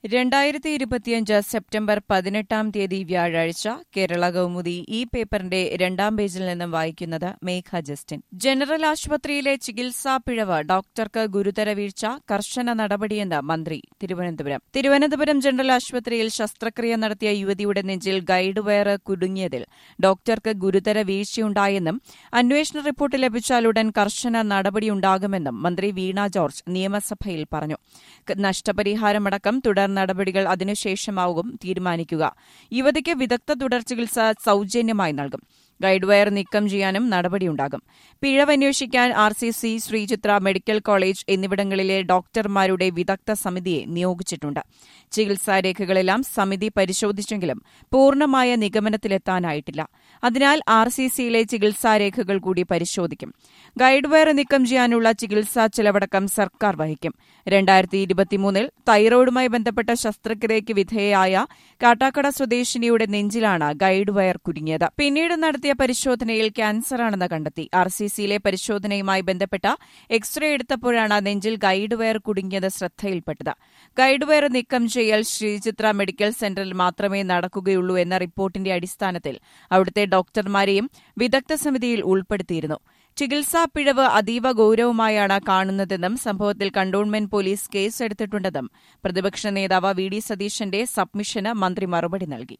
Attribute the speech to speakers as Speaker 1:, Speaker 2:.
Speaker 1: രണ്ടായിരത്തി ഇരുപത്തിയഞ്ച് സെപ്റ്റംബർ പതിനെട്ടാം തീയതി വ്യാഴാഴ്ച കേരള കൗമുദി ഈ പേപ്പറിന്റെ രണ്ടാം പേജിൽ നിന്നും വായിക്കുന്നത് മേഘ ജസ്റ്റിൻ ജനറൽ ആശുപത്രിയിലെ ചികിത്സാ പിഴവ് ഡോക്ടർക്ക് ഗുരുതര വീഴ്ച കർശന നടപടിയെന്ന് മന്ത്രി തിരുവനന്തപുരം തിരുവനന്തപുരം ജനറൽ ആശുപത്രിയിൽ ശസ്ത്രക്രിയ നടത്തിയ യുവതിയുടെ നെഞ്ചിൽ ഗൈഡ് വയറ് കുടുങ്ങിയതിൽ ഡോക്ടർക്ക് ഗുരുതര വീഴ്ചയുണ്ടായെന്നും അന്വേഷണ റിപ്പോർട്ട് ലഭിച്ചാലുടൻ കർശന നടപടിയുണ്ടാകുമെന്നും മന്ത്രി വീണ ജോർജ് നിയമസഭയിൽ പറഞ്ഞു നഷ്ടപരിഹാരമടക്കം തുടർ നടപടികൾ അതിനുശേഷമാകും തീരുമാനിക്കുക യുവതിക്ക് വിദഗ്ധ തുടർ ചികിത്സ സൌജന്യമായി നൽകും ഗൈഡ് വയർ നീക്കം ചെയ്യാനും നടപടിയുണ്ടാകും പിഴവന്വേഷിക്കാൻ R C C Sreechitra medical college എന്നിവിടങ്ങളിലെ ഡോക്ടർമാരുടെ വിദഗ്ധ സമിതിയെ നിയോഗിച്ചിട്ടുണ്ട് ചികിത്സാരേഖകളെല്ലാം സമിതി പരിശോധിച്ചെങ്കിലും പൂർണ്ണമായ നിഗമനത്തിലെത്താനായിട്ടില്ല അതിനാൽ ആർ സി സിയിലെ ചികിത്സാരേഖകൾ കൂടി പരിശോധിക്കും ഗൈഡ് വയർ നീക്കം ചെയ്യാനുള്ള ചികിത്സാ ചെലവടക്കം സർക്കാർ വഹിക്കും രണ്ടായിരത്തി ഇരുപത്തിമൂന്നിൽ തൈറോയിഡുമായി ബന്ധപ്പെട്ട ശസ്ത്രക്രിയയ്ക്ക് വിധേയയായ കാട്ടാക്കട സ്വദേശിനിയുടെ നെഞ്ചിലാണ് ഗൈഡ് വയർ കുരുങ്ങിയത് പിന്നീട് നടത്തിയ പരിശോധനയിൽ ക്യാൻസറാണെന്ന് കണ്ടെത്തി ആർ സി സിയിലെ പരിശോധനയുമായി ബന്ധപ്പെട്ട എക്സ്റേ എടുത്തപ്പോഴാണ് നെഞ്ചിൽ ഗൈഡ് വയർ കുടുങ്ങിയത് ശ്രദ്ധയിൽപ്പെട്ടത് ഗൈഡ് വയർ നീക്കം ചെയ്യൽ ശ്രീചിത്ര മെഡിക്കൽ സെന്ററിൽ മാത്രമേ നടക്കുകയുള്ളൂ എന്ന റിപ്പോർട്ടിന്റെ അടിസ്ഥാനത്തിൽ അവിടുത്തെ ഡോക്ടർമാരെയും വിദഗ്ധ സമിതിയിൽ ഉൾപ്പെടുത്തിയിരുന്നു ചികിത്സാ പിഴവ് അതീവ ഗൌരവമായാണ് കാണുന്നതെന്നും സംഭവത്തിൽ കണ്ടോൺമെന്റ് പോലീസ് കേസെടുത്തിട്ടുണ്ടെന്നും പ്രതിപക്ഷ നേതാവ് വി ഡി സതീശന്റെ സബ്മിഷന് മന്ത്രി മറുപടി നൽകി